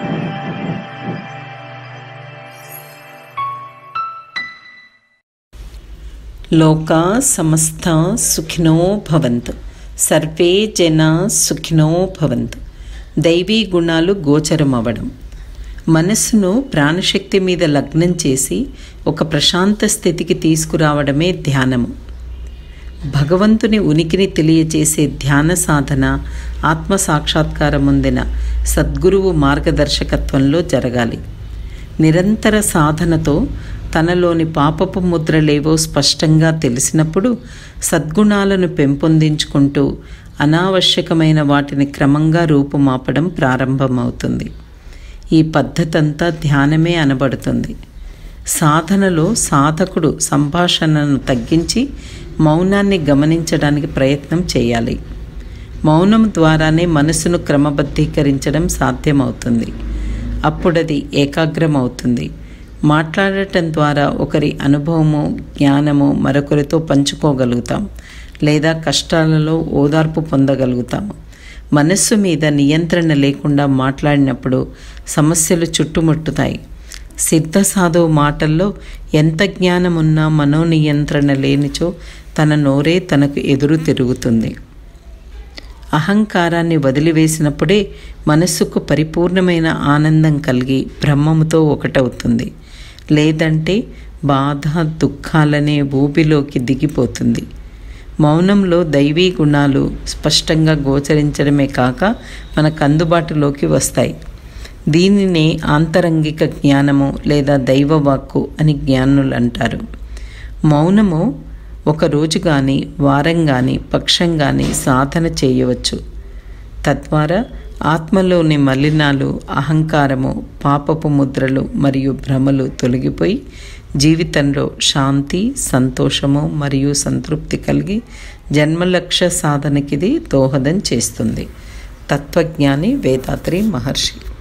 లోకా సమస్త సుఖినో భవంతు సర్వే జన సుఖినో భవంతు దైవీ గుణాలు గోచరమవ్వడం మనస్సును ప్రాణశక్తి మీద లగ్నం చేసి ఒక ప్రశాంత స్థితికి తీసుకురావడమే ధ్యానము భగవంతుని ఉనికిని తెలియజేసే ధ్యాన సాధన ఆత్మ సాక్షాత్కారం పొందిన సద్గురువు మార్గదర్శకత్వంలో జరగాలి నిరంతర సాధనతో తనలోని పాపపు ముద్రలేవో స్పష్టంగా తెలిసినప్పుడు సద్గుణాలను పెంపొందించుకుంటూ అనావశ్యకమైన వాటిని క్రమంగా రూపుమాపడం ప్రారంభమవుతుంది ఈ పద్ధతంతా ధ్యానమే అనబడుతుంది సాధనలో సాధకుడు సంభాషణను తగ్గించి మౌనాన్ని గమనించడానికి ప్రయత్నం చేయాలి మౌనం ద్వారానే మనసును క్రమబద్ధీకరించడం సాధ్యమవుతుంది అప్పుడది ఏకాగ్రమవుతుంది మాట్లాడటం ద్వారా ఒకరి అనుభవము జ్ఞానము మరొకరితో పంచుకోగలుగుతాం లేదా కష్టాలలో ఓదార్పు పొందగలుగుతాము మనస్సు మీద నియంత్రణ లేకుండా మాట్లాడినప్పుడు సమస్యలు చుట్టుముట్టుతాయి సిద్ధ సాధువు మాటల్లో ఎంత జ్ఞానం ఉన్నా మనోనియంత్రణ లేనిచో తన నోరే తనకు ఎదురు తిరుగుతుంది అహంకారాన్ని వదిలివేసినప్పుడే మనస్సుకు పరిపూర్ణమైన ఆనందం కలిగి బ్రహ్మముతో ఒకటవుతుంది లేదంటే బాధ దుఃఖాలనే ఊబిలోకి దిగిపోతుంది మౌనంలో దైవీ గుణాలు స్పష్టంగా గోచరించడమే కాక మనకు అందుబాటులోకి వస్తాయి దీనినే ఆంతరంగిక జ్ఞానము లేదా దైవవాక్కు అని జ్ఞానులు అంటారు మౌనము ఒక రోజు కానీ వారం కానీ పక్షం కానీ సాధన చేయవచ్చు తద్వారా ఆత్మలోని మలినాలు అహంకారము పాపపు ముద్రలు మరియు భ్రమలు తొలగిపోయి జీవితంలో శాంతి సంతోషము మరియు సంతృప్తి కలిగి జన్మలక్ష్య సాధనకిది దోహదం చేస్తుంది తత్వజ్ఞాని వేదాత్రి మహర్షి